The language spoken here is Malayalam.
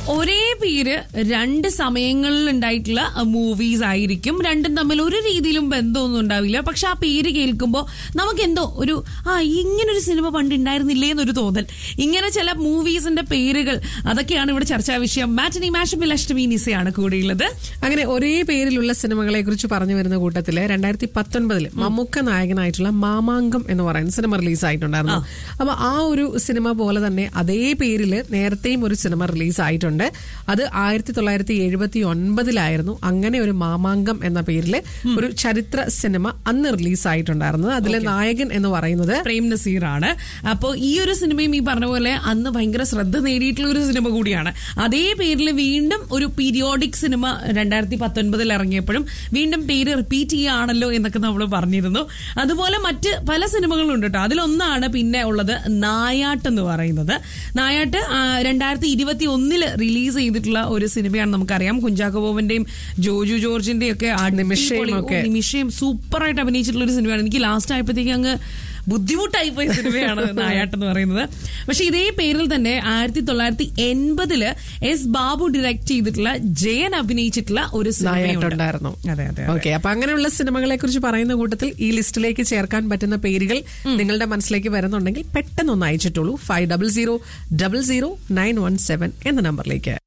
ഒരേ പേര് രണ്ട് സമയങ്ങളിൽ ഉണ്ടായിട്ടുള്ള മൂവീസ് ആയിരിക്കും രണ്ടും തമ്മിൽ ഒരു രീതിയിലും ബന്ധമൊന്നും ഉണ്ടാവില്ല പക്ഷെ ആ പേര് കേൾക്കുമ്പോൾ നമുക്ക് എന്തോ ഒരു ആ ഇങ്ങനൊരു സിനിമ പണ്ട് ഉണ്ടായിരുന്നില്ലേ എന്നൊരു തോന്നൽ ഇങ്ങനെ ചില മൂവീസിന്റെ പേരുകൾ അതൊക്കെയാണ് ഇവിടെ ചർച്ചാ വിഷയം മാറ്റനി മാഷപ്പിൽ അഷ്ടമി നിസയാണ് കൂടെയുള്ളത് അങ്ങനെ ഒരേ പേരിലുള്ള സിനിമകളെ കുറിച്ച് പറഞ്ഞു വരുന്ന കൂട്ടത്തില് രണ്ടായിരത്തി പത്തൊൻപതില് മമ്മൂക്ക നായകനായിട്ടുള്ള മാമാങ്കം എന്ന് പറയുന്ന സിനിമ റിലീസ് ആയിട്ടുണ്ടായിരുന്നു അപ്പൊ ആ ഒരു സിനിമ പോലെ തന്നെ അതേ പേരില് നേരത്തെയും ഒരു സിനിമ റിലീസ് ആയിട്ടുണ്ട് അത് ആയിരത്തി തൊള്ളായിരത്തി എഴുപത്തി ഒൻപതിലായിരുന്നു അങ്ങനെ ഒരു മാമാങ്കം എന്ന പേരില് ഒരു ചരിത്ര സിനിമ അന്ന് റിലീസ് ആയിട്ടുണ്ടായിരുന്നത് അതിലെ നായകൻ എന്ന് പറയുന്നത് പ്രേം നസീർ ആണ് അപ്പോൾ ഈ ഒരു സിനിമയും ഈ പറഞ്ഞ പോലെ അന്ന് ഭയങ്കര ശ്രദ്ധ നേടിയിട്ടുള്ള ഒരു സിനിമ കൂടിയാണ് അതേ പേരിൽ വീണ്ടും ഒരു പീരിയോഡിക് സിനിമ രണ്ടായിരത്തി പത്തൊൻപതിൽ ഇറങ്ങിയപ്പോഴും വീണ്ടും പേര് റിപ്പീറ്റ് ചെയ്യുകയാണല്ലോ എന്നൊക്കെ നമ്മൾ പറഞ്ഞിരുന്നു അതുപോലെ മറ്റ് പല സിനിമകളും ഉണ്ട് കേട്ടോ അതിലൊന്നാണ് പിന്നെ ഉള്ളത് നായാട്ട് എന്ന് പറയുന്നത് നായാട്ട് രണ്ടായിരത്തി ഇരുപത്തി ഒന്നില് റിലീസ് ചെയ്തിട്ടുള്ള ഒരു സിനിമയാണ് നമുക്കറിയാം കുഞ്ചാക്കോ ബോബന്റെയും ജോജു ജോർജിന്റെയും ഒക്കെ നിമിഷയും അടിപൊളി- ഒക്കെ. ഓ, നിമിഷയും സൂപ്പറായിട്ട് അഭിനയിച്ചിട്ടുള്ള ഒരു സിനിമയാണ് എനിക്ക് ലാസ്റ്റ് ആയപ്പോഴത്തേക്ക് അങ്ങ് ബുദ്ധിമുട്ടായി പോയ സിനിമയാണ് നായാട്ട് എന്ന് പറയുന്നത് പക്ഷെ ഇതേ പേരിൽ തന്നെ ആയിരത്തി തൊള്ളായിരത്തി എൺപതില് എസ് ബാബു ഡയറക്ട് ചെയ്തിട്ടുള്ള ജയൻ അഭിനയിച്ചിട്ടുള്ള ഒരു സിനിമയുണ്ട് നായാട്ടുണ്ടായിരുന്നു അതെ അതെ ഓക്കെ അപ്പൊ അങ്ങനെയുള്ള സിനിമകളെ കുറിച്ച് പറയുന്ന കൂട്ടത്തിൽ ഈ ലിസ്റ്റിലേക്ക് ചേർക്കാൻ പറ്റുന്ന പേരുകൾ നിങ്ങളുടെ മനസ്സിലേക്ക് വരുന്നുണ്ടെങ്കിൽ പെട്ടെന്ന് ഒന്ന് അയച്ചിട്ടുള്ളൂ five double zero double zero nine one seven എന്ന നമ്പറിലേക്ക്